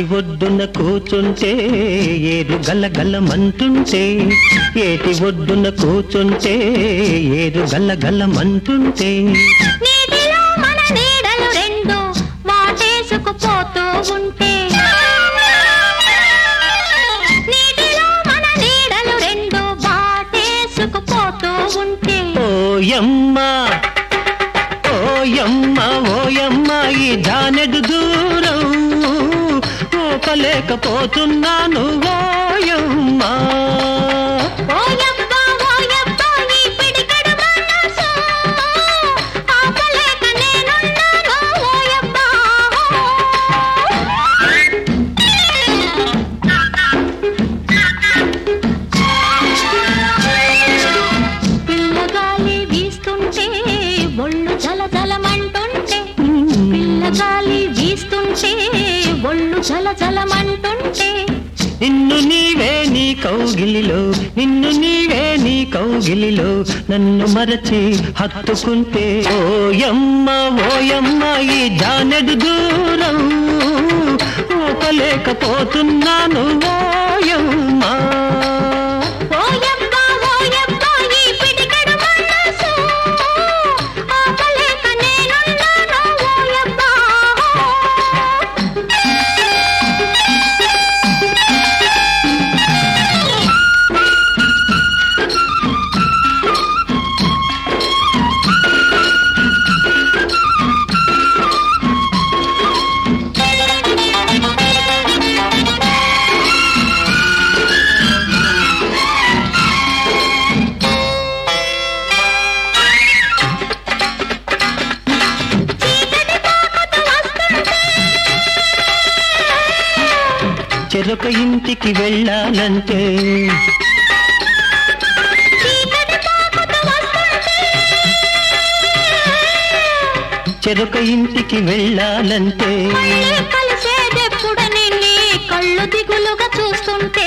ఏటి ఒడ్డున కూర్చుంటే ఏరు గల్లగల్లమంటుంటే ఏటి ఒడ్డున కూర్చుంటే ఏరు గల్లగల్లమంటుంటే నీటిలో మన నీడలు రెండు వాటేసుకుపోతూ ఉంటే నీటిలో మన నీడలు రెండు వాటేసుకుపోతూ ఉంటే ఓయమ్మ ఓయమ్మ ఓయమ్మ ఈ జానెడు దూరం ఓపలేకపోతున్నాను ఓయమ్మ ఓయబ్బా ఓయబ్బా ఈ పిడికెడు మనసు ఆపలేక నేనున్నాను ఓయబ్బా పిల్లగాలి వీస్తుంటే ఒళ్ళు జలజలమంటుంటే పిల్లగాలి వీస్తుంటే ఒళ్ళు జలజలమంటుంటే నిన్ను నీవే నీ కౌగిలిలో నిన్ను నీవే నీ కౌగిలిలో నన్ను మరచి హత్తుకుంటే ఓయమ్మ ఓయమ్మ ఈ జానెడు దూరం ఊపలేకపోతున్నాను ఓయమ్మ ఓయబ్బా ఓయబ్బా ఈ పిడికెడు మనసు ఆపలేక నేనున్నాను ఓయబ్బా చీకటి పాకతో వస్తుంటే చెరొక ఇంటికి వెళ్ళాలంటే చీకటి పాకతో వస్తుంటే చెరొక ఇంటికి వెళ్ళాలంటే మళ్ళీ కలిసేదెప్పుడని నీ కళ్ళు దిగులుగా చూస్తుంటే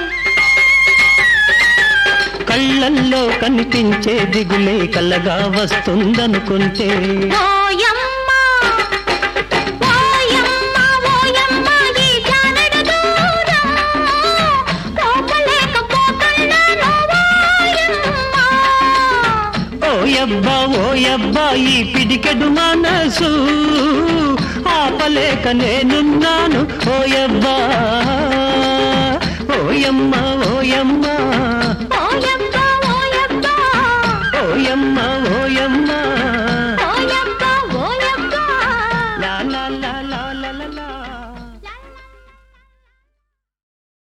కళ్ళల్లో కనిపించే దిగులే కలగా వస్తుందనుకుంటే ఓయమ్మ ఓయమ్మ ఓయమ్మ ఈ జానెడు దూరం పోకలేకపోతున్నాను ఓయమ్మ ఓయబ్బా ఓయబ్బా ఈ పిడికెడు మనసు ఆపలేక నేనున్నాను ఓయబ్బా ఓయమ్మ